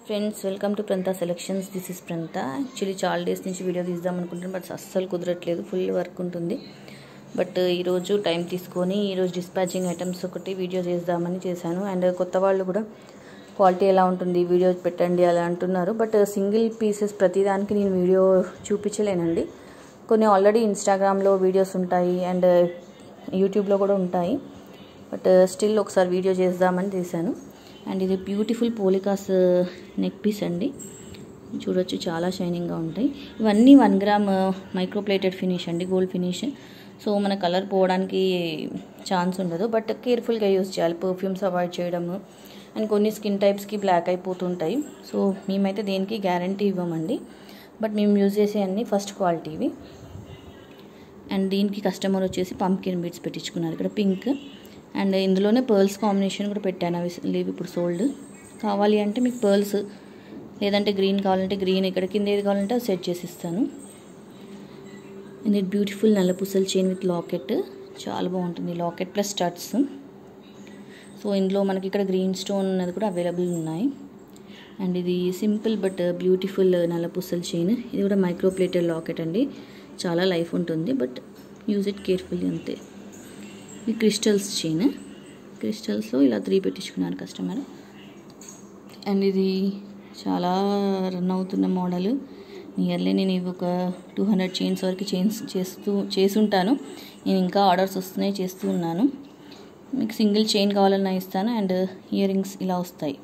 friends welcome to Prantha selections this is Prantha actually చాలా days నుంచి video తీద్దాం అనుకుంటున్నాను బట్ అస్సలు కుదరట్లేదు ఫుల్ వర్క్ ఉంటుంది బట్ ఈరోజు టైం తీసుకొని ఈరోజు డిస్పాచింగ్ ఐటమ్స్ ఒకటి వీడియో చేద్దామని చేశాను అండ్ కొత్త వాళ్ళు కూడా క్వాలిటీ ఎలా ఉంటుంది వీడియో పెట్టండి అలా అంటున్నారు బట్ సింగిల్ పీసెస్ ప్రతిదానికి నేను వీడియో చూపించలేనండి కొన్ని ఆల్రెడీ ఇన్స్టాగ్రామ్లో వీడియోస్ ఉంటాయి అండ్ యూట్యూబ్లో కూడా ఉంటాయి బట్ స్టిల్ ఒకసారి వీడియో చేద్దామని చేశాను అండ్ ఇది బ్యూటిఫుల్ పోలికాస్ నెక్ పీస్ అండి చూడొచ్చు చాలా షైనింగ్గా ఉంటాయి ఇవన్నీ వన్ గ్రామ్ మైక్రోప్లేటెడ్ ఫినిష్ అండి గోల్డ్ ఫినిష్ సో మన కలర్ పోవడానికి ఛాన్స్ ఉండదు బట్ కేర్ఫుల్గా యూజ్ చేయాలి పర్ఫ్యూమ్స్ అవాయిడ్ చేయడము అండ్ కొన్ని స్కిన్ టైప్స్కి బ్లాక్ అయిపోతుంటాయి సో మేమైతే దేనికి గ్యారంటీ ఇవ్వమండి బట్ మేము యూజ్ చేసే అన్ని ఫస్ట్ క్వాలిటీవి అండ్ దీనికి కస్టమర్ వచ్చేసి పంకిన్ బీడ్స్ పెట్టించుకున్నారు ఇక్కడ పింక్ అండ్ ఇందులోనే పర్ల్స్ కాంబినేషన్ కూడా పెట్టాను అవి లేవు ఇప్పుడు సోల్డ్ కావాలి అంటే మీకు పర్ల్స్ లేదంటే గ్రీన్ కావాలంటే గ్రీన్ ఇక్కడ కింద ఏది కావాలంటే అది సెట్ చేసి ఇస్తాను అండ్ ఇది బ్యూటిఫుల్ నల్లపూసల చైన్ విత్ లాకెట్ చాలా బాగుంటుంది లాకెట్ ప్లస్ స్టడ్స్ సో ఇందులో మనకి ఇక్కడ గ్రీన్ స్టోన్ అనేది కూడా అవైలబుల్ ఉన్నాయి అండ్ ఇది సింపుల్ బట్ బ్యూటిఫుల్ నల్లపూసల చైన్ ఇది కూడా మైక్రోప్లేటెడ్ లాకెట్ అండి చాలా లైఫ్ ఉంటుంది బట్ యూజ్ ఇట్ కేర్ఫుల్లీ అంతే ఇది క్రిస్టల్స్ చైన్ క్రిస్టల్స్లో ఇలా త్రీ పెట్టించుకున్నారు కస్టమర్ అండ్ ఇది చాలా రన్ అవుతున్న మోడల్ నియర్లీ నేను ఇవి ఒక టూ హండ్రెడ్ చైన్స్ వరకు చైన్స్ చేస్తూ చేసుంటాను నేను ఇంకా ఆర్డర్స్ వస్తున్నాయి చేస్తూ ఉన్నాను మీకు సింగిల్ చైన్ కావాలన్నా ఇస్తాను అండ్ ఇయర్ రింగ్స్ ఇలా వస్తాయి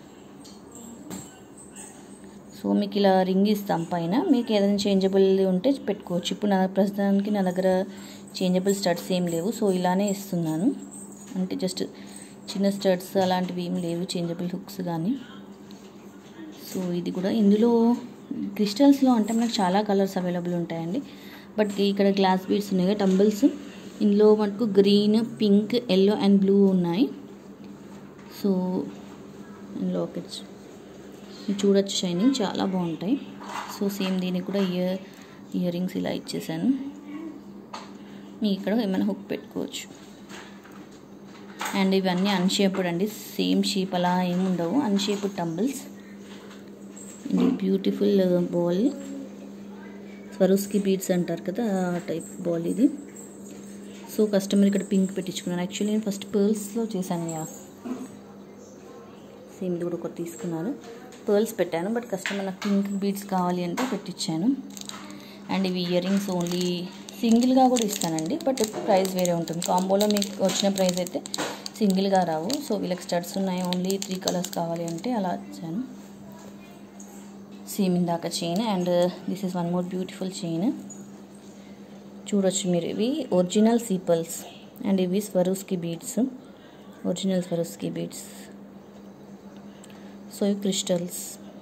సో మీకు ఇలా రింగ్ ఇస్తాం పైన మీకు ఏదైనా చేంజబుల్ ఉంటే పెట్టుకోవచ్చు ఇప్పుడు నా ప్రస్తుతానికి నా దగ్గర చేంజబుల్ స్టడ్స్ ఏం లేవు సో ఇలానే ఇస్తున్నాను అంటే జస్ట్ చిన్న స్టడ్స్ అలాంటివి ఏం లేవు చేంజబుల్ హుక్స్ కానీ సో ఇది కూడా ఇందులో క్రిస్టల్స్లో అంటే మనకు చాలా కలర్స్ అవైలబుల్ ఉంటాయండి బట్ ఇక్కడ గ్లాస్ బీడ్స్ ఉన్నాయి టంబుల్స్ ఇందులో మనకు green pink yellow and blue ఉన్నాయి సో లాకెట్స్ చూడొచ్చు షైనింగ్ చాలా బాగుంటాయి సో సేమ్ దీనికి కూడా ఇయర్ ఇయర్ రింగ్స్ ఇలా ఇచ్చేసాను మీ ఇక్కడ ఏమైనా హుక్ పెట్టుకోవచ్చు అండ్ ఇవన్నీ అన్షేప్డ్ అండి సేమ్ షేప్ అలా ఏమి ఉండవు అన్షేప్డ్ టంబుల్స్ ఇది బ్యూటిఫుల్ బాల్ స్వరూస్కి బీడ్స్ అంటారు కదా ఆ టైప్ బాల్ ఇది సో కస్టమర్ ఇక్కడ పింక్ పెట్టించుకున్నాను యాక్చువల్లీ నేను ఫస్ట్ పర్ల్స్లో చేశాను యా సేమ్ ఇది కూడా ఒకటి తీసుకున్నాను పర్ల్స్ పెట్టాను బట్ కస్టమర్ నాకు పింక్ బీడ్స్ కావాలి అంటే పెట్టించాను అండ్ ఇవి ఇయర్ రింగ్స్ ఓన్లీ సింగిల్గా కూడా ఇస్తానండి బట్ ప్రైస్ వేరే ఉంటుంది కాంబోలో మీకు వచ్చిన ప్రైస్ అయితే సింగిల్గా రావు సో వీళ్ళకి స్టడ్స్ ఉన్నాయి ఓన్లీ త్రీ కలర్స్ కావాలి అంటే అలా ఇచ్చాను సేమ్ ఇందాక chain and this is one more beautiful chain చూడొచ్చు మీరు ఇవి ఒరిజినల్ సీపల్స్ అండ్ ఇవి Swarovski beads original Swarovski beads so ఇవి క్రిస్టల్స్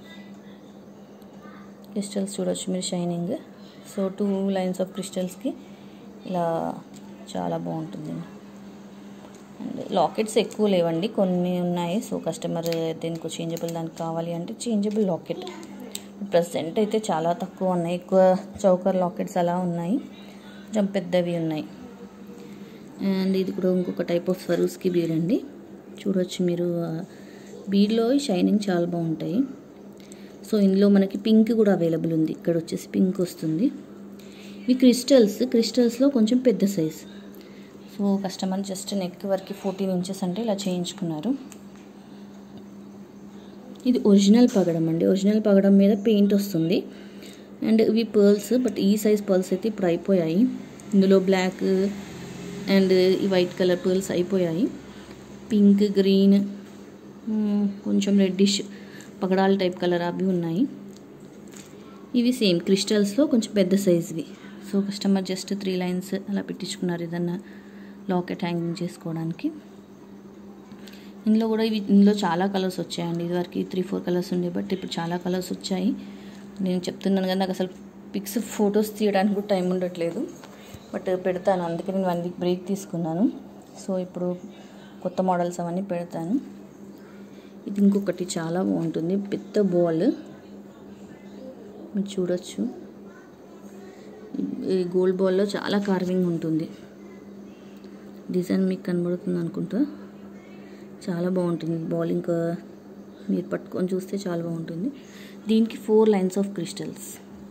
క్రిస్టల్స్ చూడొచ్చు మీరు shining so two lines of క్రిస్టల్స్కి ఇలా చాలా బాగుంటుంది అండ్ లాకెట్స్ ఎక్కువ లేవండి కొన్ని ఉన్నాయి సో కస్టమర్ దేనికి చేంజబుల్ దానికి కావాలి అంటే చేంజబుల్ లాకెట్ ప్రజెంట్ అయితే చాలా తక్కువ ఉన్నాయి ఎక్కువ చౌకర్ లాకెట్స్ అలా ఉన్నాయి కొంచెం పెద్దవి ఉన్నాయి అండ్ ఇది కూడా ఇంకొక టైప్ ఆఫ్ స్వరూస్కి బీడ్ అండి చూడొచ్చు మీరు బీడ్లో షైనింగ్ చాలా బాగుంటాయి సో ఇందులో మనకి పింక్ కూడా అవైలబుల్ ఉంది ఇక్కడ వచ్చేసి పింక్ వస్తుంది ఇవి క్రిస్టల్స్ క్రిస్టల్స్లో కొంచెం పెద్ద size so customer just neck వరకు ఫోర్టీన్ ఇంచెస్ అంటే ఇలా చేయించుకున్నారు ఇది ఒరిజినల్ పగడం అండి ఒరిజినల్ పగడం మీద పెయింట్ వస్తుంది అండ్ ఇవి పర్ల్స్ బట్ ఈ సైజ్ పర్ల్స్ అయితే ఇప్పుడు అయిపోయాయి ఇందులో బ్లాక్ అండ్ ఈ వైట్ కలర్ పర్ల్స్ అయిపోయాయి పింక్ గ్రీన్ కొంచెం రెడ్డిష్ పగడాల టైప్ కలర్ అవి ఉన్నాయి ఇవి సేమ్ క్రిస్టల్స్లో కొంచెం పెద్ద సైజ్వి so customer just three lines అలా పెట్టించుకున్నారు ఏదన్నా లాకెట్ హ్యాంగింగ్ చేసుకోవడానికి ఇందులో కూడా ఇవి ఇందులో చాలా కలర్స్ వచ్చాయండి ఇదివరకు త్రీ ఫోర్ కలర్స్ ఉండే బట్ ఇప్పుడు చాలా కలర్స్ వచ్చాయి నేను చెప్తున్నాను కదా నాకు అసలు పిక్స్ ఫొటోస్ తీయడానికి కూడా టైం ఉండట్లేదు బట్ పెడతాను అందుకే నేను వన్ వీక్ బ్రేక్ తీసుకున్నాను సో ఇప్పుడు కొత్త మోడల్స్ అవన్నీ పెడతాను ఇది ఇంకొకటి చాలా బాగుంటుంది పెద్ద బాల్ మీరు చూడొచ్చు ఈ గోల్డ్ బాల్లో చాలా కార్వింగ్ ఉంటుంది డిజైన్ మీకు కనబడుతుంది అనుకుంటా చాలా బాగుంటుంది బాల్ ఇంకా మీరు పట్టుకొని చూస్తే చాలా బాగుంటుంది దీనికి four lines of crystals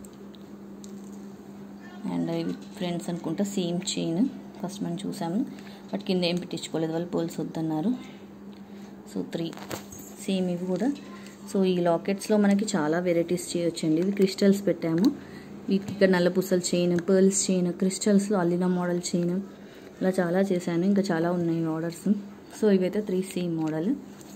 and ఇవి ఫ్రెండ్స్ అనుకుంటా సేమ్ చైన్ ఫస్ట్ మనం చూసాము బట్ కింద ఏం పెట్టించుకోలేదు వాళ్ళు పోల్స్ వద్దన్నారు సో త్రీ సేమ్ ఇవి కూడా సో ఈ లాకెట్స్లో మనకి చాలా వెరైటీస్ చేయొచ్చండి ఇవి క్రిస్టల్స్ పెట్టాము వీటికి ఇక్కడ నల్ల పూసల చైన్ పర్ల్స్ చైన్ క్రిస్టల్స్లో అల్లిన మోడల్ చైన్ ఇలా చాలా చేశాను ఇంకా చాలా ఉన్నాయి ఆర్డర్స్ సో ఇవైతే త్రీ సేమ్ మోడల్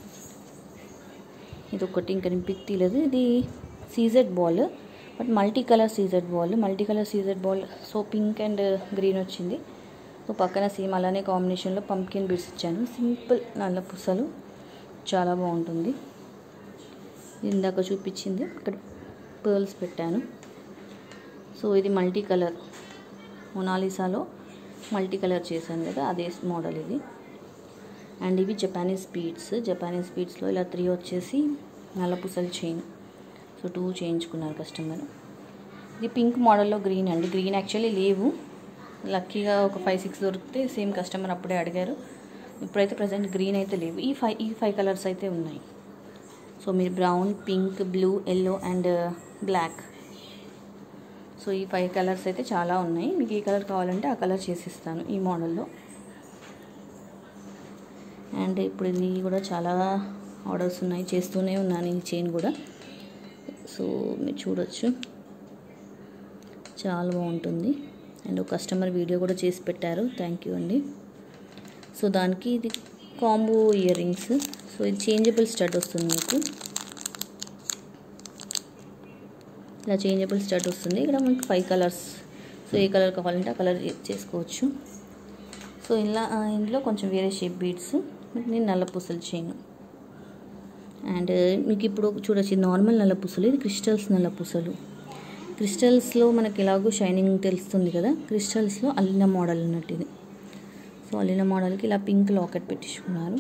ఇది ఒకటి ఇంకా నేను పిక్ తీయలేదు ఇది CZ ball but multi colour CZ ball multi colour CZ ball so pink and green వచ్చింది సో పక్కన సేమ్ అలానే కాంబినేషన్లో పంకిన్ బిడ్స్ ఇచ్చాను సింపుల్ నల్ల పుసలు చాలా బాగుంటుంది ఇందాక చూపించింది ఇక్కడ పర్ల్స్ పెట్టాను సో ఇది మల్టీ కలర్ మొనాలిసాలో మల్టీ కలర్ చేశాను కదా అదే మోడల్ ఇది అండ్ ఇవి జపానీస్ బీడ్స్ జపానీస్ బీడ్స్లో ఇలా త్రీ వచ్చేసి నల్లపూసలు చైన్ సో టూ చేయించుకున్నారు కస్టమర్ ఇది పింక్ మోడల్లో గ్రీన్ అండి గ్రీన్ యాక్చువల్లీ లేవు లక్కీగా ఒక ఫైవ్ సిక్స్ దొరికితే సేమ్ కస్టమర్ అప్పుడే అడిగారు ఇప్పుడైతే ప్రజెంట్ గ్రీన్ అయితే లేవు ఈ ఫైవ్ ఈ ఫైవ్ కలర్స్ అయితే ఉన్నాయి సో మీరు brown pink blue yellow and black so ఈ ఫైవ్ కలర్స్ అయితే చాలా ఉన్నాయి మీకు ఏ కలర్ కావాలంటే ఆ కలర్ చేసిస్తాను ఈ మోడల్లో అండ్ ఇప్పుడు ఇది కూడా చాలా ఆర్డర్స్ ఉన్నాయి చేస్తూనే ఉన్నాను ఈ చైన్ కూడా సో మీరు చూడొచ్చు చాలా బాగుంటుంది అండ్ ఒక కస్టమర్ వీడియో కూడా చేసి పెట్టారు థ్యాంక్ యూ అండి సో దానికి ఇది కాంబో ఇయర్ రింగ్స్ సో ఇది చేంజబుల్ స్టడ్ వస్తుంది మీకు ఇలా చేంజబుల్ స్టడ్ వస్తుంది ఇక్కడ మనకి ఫైవ్ కలర్స్ సో ఏ కలర్ కావాలంటే ఆ కలర్ చేసుకోవచ్చు సో ఇలా ఇందులో కొంచెం వేరే షేప్ బీడ్స్ నేను నల్ల పూసలు చైన్ అండ్ మీకు ఇప్పుడు చూడొచ్చు నార్మల్ నల్ల పూసలు ఇది క్రిస్టల్స్ నల్ల పూసలు క్రిస్టల్స్లో మనకి ఎలాగో షైనింగ్ తెలుస్తుంది కదా క్రిస్టల్స్లో అల్లిన మోడల్ అన్నట్టు ఇది సో అల్లిన మోడల్కి ఇలా పింక్ లాకెట్ పెట్టించుకున్నారు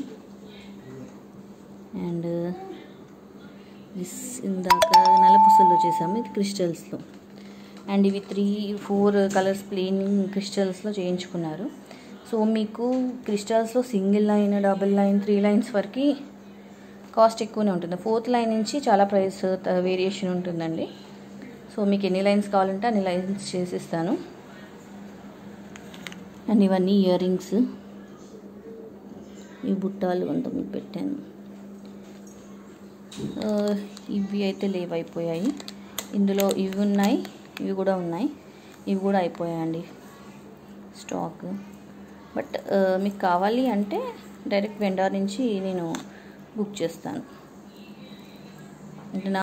అండ్ దిస్ ఇందాక నల్లపూసల్లో చేసాము ఇది క్రిస్టల్స్లో అండ్ ఇవి త్రీ ఫోర్ కలర్స్ ప్లెయిన్ క్రిస్టల్స్లో చేయించుకున్నారు సో మీకు క్రిస్టల్స్లో single line double line three lines వరకు కాస్ట్ ఎక్కువనే ఉంటుంది ఫోర్త్ లైన్ నుంచి చాలా ప్రైస్ వేరియేషన్ ఉంటుందండి సో మీకు ఎన్ని లైన్స్ కావాలంటే అన్ని లైన్స్ చేసిస్తాను అండ్ ఇవన్నీ ఇయర్ రింగ్స్ ఈ బుట్టాలు అంత మీకు పెట్టాను ఇవి అయితే లేవ్ అయిపోయాయి ఇందులో ఇవి ఉన్నాయి ఇవి కూడా ఉన్నాయి ఇవి కూడా అయిపోయాయండి స్టాక్ బట్ మీకు కావాలి అంటే డైరెక్ట్ వెండర్ నుంచి నేను బుక్ చేస్తాను అంటే నా